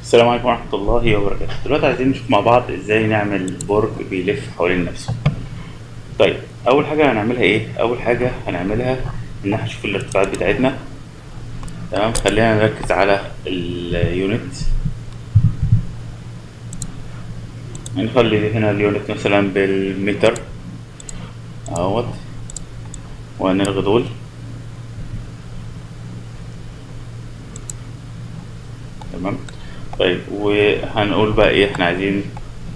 السلام عليكم ورحمة الله وبركاته دلوقتي عايزين نشوف مع بعض ازاي نعمل برج بيلف حوالين نفسه طيب أول حاجة هنعملها ايه؟ أول حاجة هنعملها إن احنا نشوف الارتفاعات بتاعتنا تمام خلينا نركز على اليونت نخلي هنا اليونت مثلا بالمتر اهوت وهنلغي دول تمام طيب وهنقول بقى ايه احنا عايزين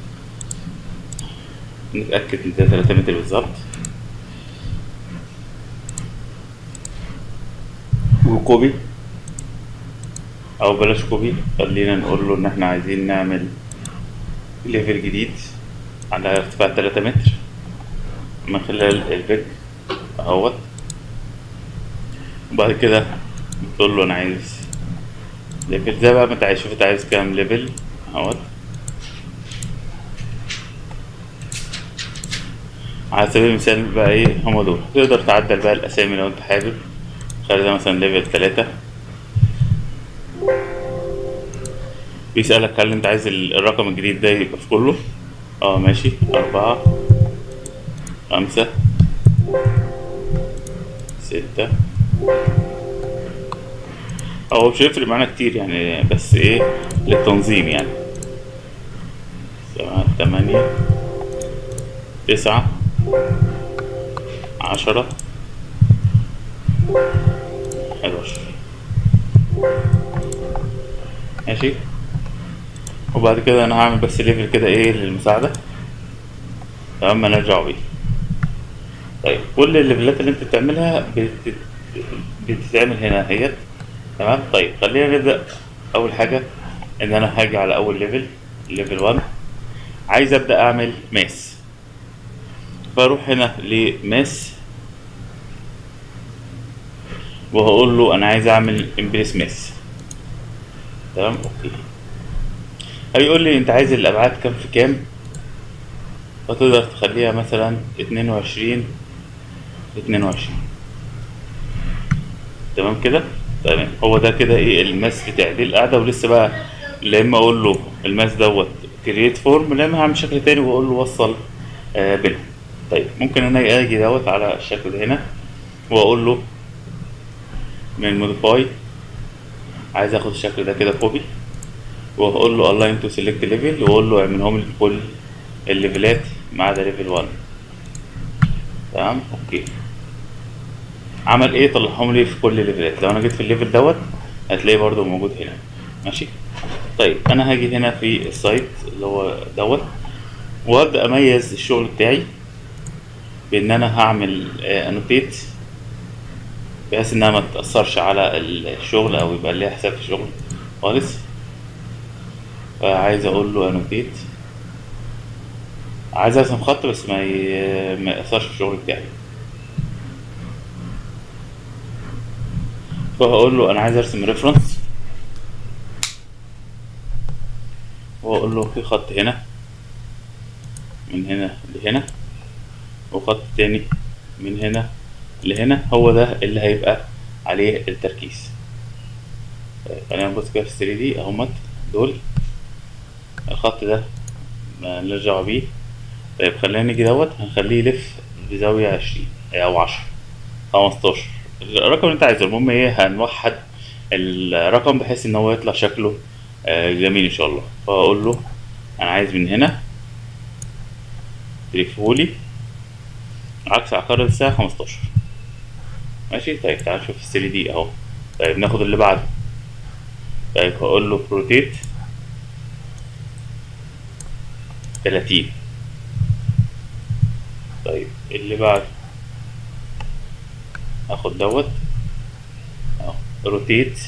نتأكد ان ده 3 متر بالظبط وكوبي او بلاش كوبي خلينا نقول له ان احنا عايزين نعمل ليفل جديد على ارتفاع 3 متر من خلال البيج اهوت وبعد كده تقول له انا عايز ليفل زي بقى ما انت عايز شوف انت عايز كام ليفل اهوت على سبيل المثال بقى ايه هما دول تقدر تعدل بقى الاسامي لو انت حابب خلي ده مثلا ليفل تلاتة بيسألك هل انت عايز الرقم الجديد ده يبقى في كله اه ماشي أربعة خمسة ستة هو مش هيفرق معانا كتير يعني بس ايه للتنظيم يعني سبعة تمانية تسعة عشرة حداشر ماشي وبعد كده انا هعمل بس ليفل كده ايه للمساعدة تمام مالناش دعوة بيه طيب كل الليفلات اللي انت بتعملها بتت... بتتعمل هنا اهيت تمام طيب خلينا نبدأ أول حاجة إن أنا هاجي على أول ليفل ليفل 1 عايز أبدأ أعمل ماس فأروح هنا لماس وهقول له أنا عايز أعمل امبريس ماس تمام أوكي هيقول لي أنت عايز الأبعاد كام في كام فتقدر تخليها مثلا اتنين وعشرين اتنين وعشرين تمام كده تمام هو ده كده ايه الماس بتاعي دي القاعده ولسه بقى لا اما اقول له الماس دوت كرييت فورم لا اما هعمل شكل تاني واقول له وصل آه بينهم طيب ممكن انا اجي دوت على الشكل ده هنا واقول له من موديفاي عايز اخد الشكل ده كده كوبي وهقول له الاين تو سيلكت ليفل واقول له اعملهم لي كل الليفلات ما عدا ليفل 1 تمام اوكي عمل ايه طلعهم لي في كل الليفلات لو انا جيت في الليفل دوت هتلاقيه برضو موجود هنا ماشي طيب انا هاجي هنا في السايت اللي هو دوت وابدا اميز الشغل بتاعي بان انا هعمل انوتيت بحيث انها ما تاثرش على الشغل او يبقى ليها حساب في الشغل خالص فعايز اقول له انوتيت عايز ارسم خط بس ما ما ياثرش في الشغل بتاعي فهقول له انا عايز ارسم ريفرنس واقول له في خط هنا من هنا لهنا وخط تاني من هنا لهنا هو ده اللي هيبقى عليه التركيز خلينا نبص كده في 3 دي اهمت دول الخط ده مالناش دعوه بيه طيب خلينا نيجي دوت هنخليه يلف بزاوية عشرين أو عشرة خمستاشر الرقم اللي انت عايزه المهم ايه هنوحد الرقم بحيث ان هو يطلع شكله جميل ان شاء الله فاقول له انا عايز من هنا تلفهولي عكس عقارب الساعة خمستاشر ماشي طيب تعال نشوف السري دي اهو طيب ناخد اللي بعده طيب هقول له روتيت تلاتين طيب اللي بعده اخد دوت اهو روتيت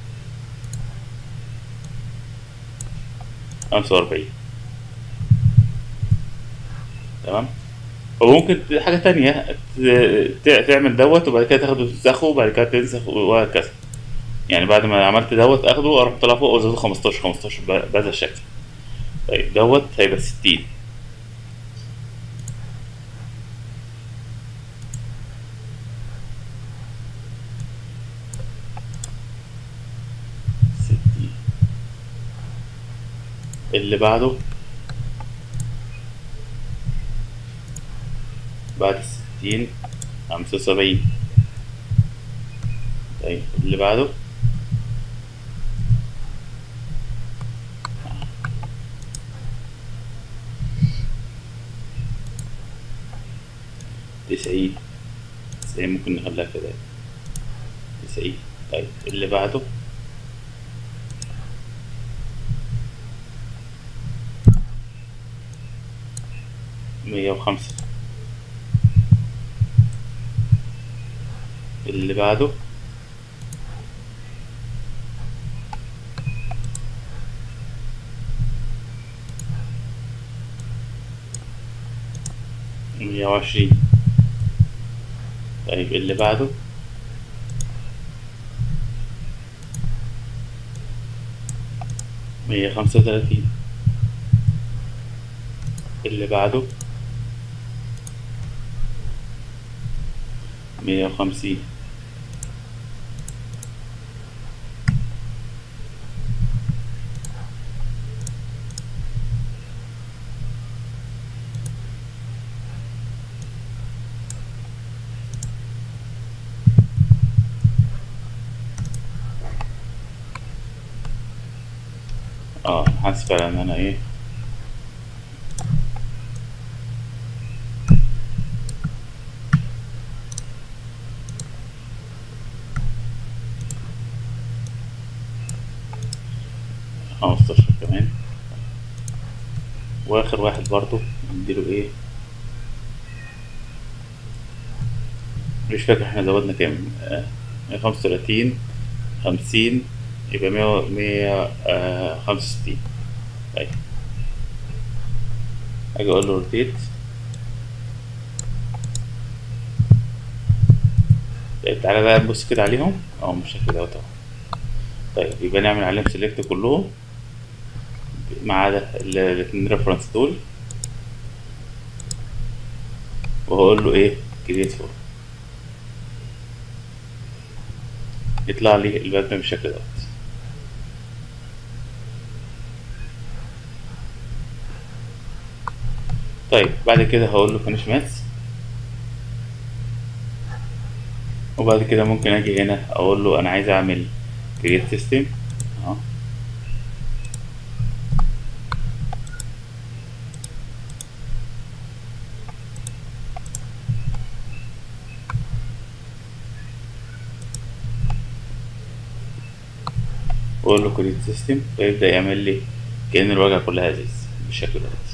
خمسة وأربعين تمام وممكن حاجة تانية تعمل دوت وبعد كده تاخده تنسخه وبعد كده تنسخ وهكذا يعني بعد ما عملت دوت اخده اروح طالع فوق وازوده خمستاشر خمستاشر بهذا الشكل طيب دوت هيبقى ستين اللي بعده بعد الستين خمسة وسبعين طيب اللي بعده تسعين تسعين ممكن نخليها كده تسعين طيب اللي بعده مية وخمسة اللي بعده مية وعشرين طيب اللي بعده مية خمسة وتلاتين اللي بعده مية وخمسين اه حاسس فعلا ان انا ايه خمستاشر كمان واخر واحد برضو نديله ايه مش فاكر احنا زودنا كام مية خمسة وتلاتين خمسين يبقى مية مية خمسة وستين طيب اجي اقول له روتيت طيب تعالى بقى نبص كده عليهم اهو بالشكل دوت اهو طيب يبقى نعمل عليهم سيلكت كلهم ما عدا الاتنين ريفرنس دول وهقول له ايه كريت فور يطلع لي الباب بالشكل دوت طيب بعد كده هقول له فينيش ماث وبعد كده ممكن اجي هنا اقول له انا عايز اعمل كريت سيستم اه واقول له كريت سيستم فيبدأ يعمل لي كأن الواجهة كلها ازاز بالشكل ده